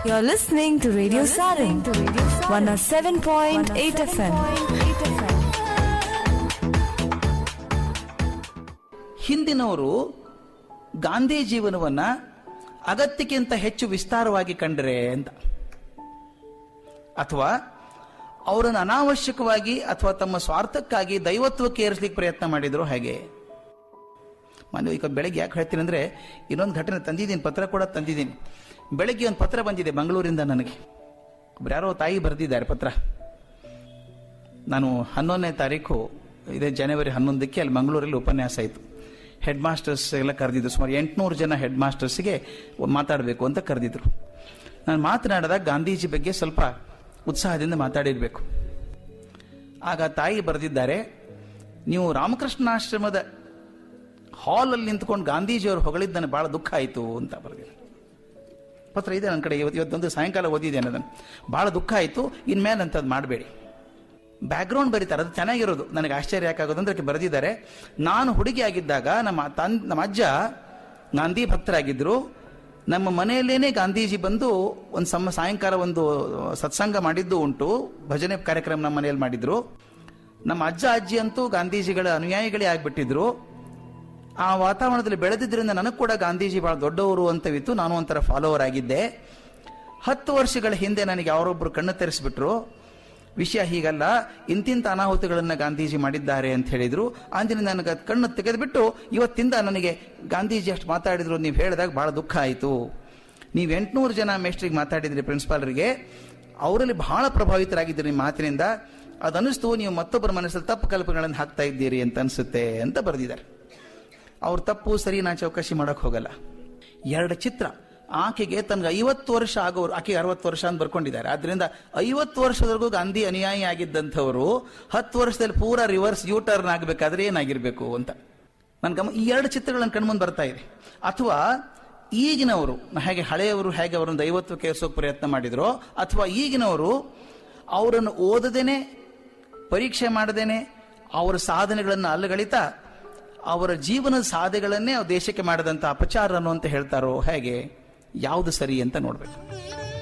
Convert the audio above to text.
You're listening to Radio Sarin, 107.8 FM. ಹಿಂದಿನವರು ಗಾಂಧಿ ಜೀವನವನ್ನ ಅಗತ್ಯಕ್ಕಿಂತ ಹೆಚ್ಚು ವಿಸ್ತಾರವಾಗಿ ಕಂಡ್ರೆ ಅಂತ ಅಥವಾ ಅವರನ್ನು ಅನಾವಶ್ಯಕವಾಗಿ ಅಥವಾ ತಮ್ಮ ಸ್ವಾರ್ಥಕ್ಕಾಗಿ ದೈವತ್ವಕ್ಕೆ ಏರಿಸಲಿಕ್ಕೆ ಪ್ರಯತ್ನ ಮಾಡಿದ್ರು ಹಾಗೆ ಮನೆ ಈಗ ಬೆಳಗ್ಗೆ ಯಾಕೆ ಹೇಳ್ತೀನಿ ಅಂದ್ರೆ ಇನ್ನೊಂದು ಘಟನೆ ತಂದಿದ್ದೀನಿ ಪತ್ರ ಕೂಡ ತಂದಿದ್ದೀನಿ ಬೆಳಗ್ಗೆ ಒಂದು ಪತ್ರ ಬಂದಿದೆ ಮಂಗಳೂರಿಂದ ನನಗೆ ಒಬ್ರು ಯಾರೋ ತಾಯಿ ಬರೆದಿದ್ದಾರೆ ಪತ್ರ ನಾನು ಹನ್ನೊಂದನೇ ತಾರೀಕು ಇದೇ ಜನವರಿ ಹನ್ನೊಂದಕ್ಕೆ ಅಲ್ಲಿ ಮಂಗಳೂರಲ್ಲಿ ಉಪನ್ಯಾಸ ಆಯಿತು ಹೆಡ್ ಮಾಸ್ಟರ್ಸ್ ಎಲ್ಲ ಕರೆದಿದ್ರು ಸುಮಾರು ಎಂಟುನೂರು ಜನ ಹೆಡ್ ಮಾಸ್ಟರ್ಸ್ಗೆ ಮಾತಾಡಬೇಕು ಅಂತ ಕರೆದಿದ್ರು ನಾನು ಮಾತನಾಡಿದಾಗ ಗಾಂಧೀಜಿ ಬಗ್ಗೆ ಸ್ವಲ್ಪ ಉತ್ಸಾಹದಿಂದ ಮಾತಾಡಿರಬೇಕು ಆಗ ತಾಯಿ ಬರೆದಿದ್ದಾರೆ ನೀವು ರಾಮಕೃಷ್ಣಾಶ್ರಮದ ಹಾಲಲ್ಲಿ ನಿಂತ್ಕೊಂಡು ಗಾಂಧೀಜಿಯವರು ಹೊಗಳಿದ್ದು ನನಗೆ ಬಹಳ ದುಃಖ ಆಯಿತು ಅಂತ ಬರೆದಿದ್ದಾರೆ ಪತ್ರ ಇದೆ ನನ್ನ ಕಡೆ ಇವತ್ತು ಇವತ್ತೊಂದು ಸಾಯಂಕಾಲ ಓದಿದ್ದೇನೆ ಅದನ್ನು ಬಹಳ ದುಃಖ ಆಯಿತು ಇನ್ಮೇಲೆ ಅಂಥದ್ದು ಮಾಡಬೇಡಿ ಬ್ಯಾಕ್ಗ್ರೌಂಡ್ ಬರೀತಾರೆ ಅದು ಚೆನ್ನಾಗಿರೋದು ನನಗೆ ಆಶ್ಚರ್ಯ ಯಾಕಾಗೋದು ಅಂದ್ರೆ ಬರೆದಿದ್ದಾರೆ ನಾನು ಹುಡುಗಿ ಆಗಿದ್ದಾಗ ನಮ್ಮ ತನ್ ನಮ್ಮ ಅಜ್ಜ ಗಾಂಧಿ ಭಕ್ತರಾಗಿದ್ದರು ನಮ್ಮ ಮನೆಯಲ್ಲೇನೆ ಗಾಂಧೀಜಿ ಬಂದು ಒಂದು ಸಮ ಸಾಯಂಕಾಲ ಒಂದು ಸತ್ಸಂಗ ಮಾಡಿದ್ದು ಉಂಟು ಭಜನೆ ಕಾರ್ಯಕ್ರಮ ನಮ್ಮ ಮನೆಯಲ್ಲಿ ಮಾಡಿದ್ರು ನಮ್ಮ ಅಜ್ಜ ಅಜ್ಜಿ ಅಂತೂ ಗಾಂಧೀಜಿಗಳ ಅನುಯಾಯಿಗಳೇ ಆಗ್ಬಿಟ್ಟಿದ್ರು ಆ ವಾತಾವರಣದಲ್ಲಿ ಬೆಳೆದಿದ್ದರಿಂದ ನನಗೆ ಕೂಡ ಗಾಂಧೀಜಿ ಬಹಳ ದೊಡ್ಡವರು ಅಂತವಿತ್ತು ನಾನು ಒಂಥರ ಫಾಲೋವರ್ ಆಗಿದ್ದೆ ಹತ್ತು ವರ್ಷಗಳ ಹಿಂದೆ ನನಗೆ ಯಾರೊಬ್ಬರು ಕಣ್ಣು ತೆರೆಸಿಬಿಟ್ರು ವಿಷಯ ಹೀಗಲ್ಲ ಇಂತಿಂತ ಅನಾಹುತಗಳನ್ನು ಗಾಂಧೀಜಿ ಮಾಡಿದ್ದಾರೆ ಅಂತ ಹೇಳಿದ್ರು ಅಂದಿನ ನನಗೆ ಅದ್ ಕಣ್ಣು ತೆಗೆದುಬಿಟ್ಟು ಇವತ್ತಿಂದ ನನಗೆ ಗಾಂಧೀಜಿ ಅಷ್ಟು ಮಾತಾಡಿದ್ರು ನೀವು ಹೇಳಿದಾಗ ಬಹಳ ದುಃಖ ಆಯಿತು ನೀವು ಎಂಟುನೂರು ಜನ ಮೇಸ್ಟ್ರಿಗೆ ಮಾತಾಡಿದ್ರಿ ಪ್ರಿನ್ಸಿಪಾಲ್ರಿಗೆ ಅವರಲ್ಲಿ ಬಹಳ ಪ್ರಭಾವಿತರಾಗಿದ್ದೀರಿ ನಿಮ್ಮ ಮಾತಿನಿಂದ ಅದನ್ನಿಸ್ತು ನೀವು ಮತ್ತೊಬ್ಬರ ಮನಸ್ಸಲ್ಲಿ ತಪ್ಪು ಕಲ್ಪನೆಗಳನ್ನು ಹಾಕ್ತಾ ಇದ್ದೀರಿ ಅಂತ ಅನಿಸುತ್ತೆ ಅಂತ ಬರೆದಿದ್ದಾರೆ ಅವ್ರ ತಪ್ಪು ಸರಿ ನಾ ಚೌಕಶಿ ಮಾಡಕ್ ಹೋಗಲ್ಲ ಎರಡು ಚಿತ್ರ ಆಕೆಗೆ ತನಗೆ ಐವತ್ತು ವರ್ಷ ಆಗೋರು ಆಕೆಗೆ ಅರವತ್ತು ವರ್ಷ ಅಂತ ಬರ್ಕೊಂಡಿದ್ದಾರೆ ಆದ್ರಿಂದ ಐವತ್ತು ವರ್ಷದವರೆಗೂ ಗಾಂಧಿ ಅನುಯಾಯಿ ಆಗಿದ್ದಂಥವರು ಹತ್ತು ವರ್ಷದಲ್ಲಿ ಪೂರ ರಿವರ್ಸ್ ಯೂ ಟರ್ನ್ ಆಗಬೇಕಾದ್ರೆ ಏನಾಗಿರ್ಬೇಕು ಅಂತ ನನ್ ಗಮ ಈ ಎರಡು ಚಿತ್ರಗಳು ಕಣ್ಮುಂದೆ ಬರ್ತಾ ಇದೆ ಅಥವಾ ಈಗಿನವರು ಹೇಗೆ ಹಳೆಯವರು ಹೇಗೆ ಅವರನ್ನು ದೈವತ್ವಕ್ಕೆ ಏರಿಸೋಕೆ ಪ್ರಯತ್ನ ಮಾಡಿದ್ರು ಅಥವಾ ಈಗಿನವರು ಅವರನ್ನು ಓದದೇನೆ ಪರೀಕ್ಷೆ ಮಾಡದೇನೆ ಅವರ ಸಾಧನೆಗಳನ್ನು ಅಲ್ಲಗಳಿತಾ ಅವರ ಜೀವನದ ಸಾಧನೆಗಳನ್ನೇ ದೇಶಕ್ಕೆ ಮಾಡಿದಂಥ ಅಪಚಾರ ಅನ್ನೋ ಅಂತ ಹೇಳ್ತಾರೋ ಹೇಗೆ ಯಾವುದು ಸರಿ ಅಂತ ನೋಡ್ಬೇಕು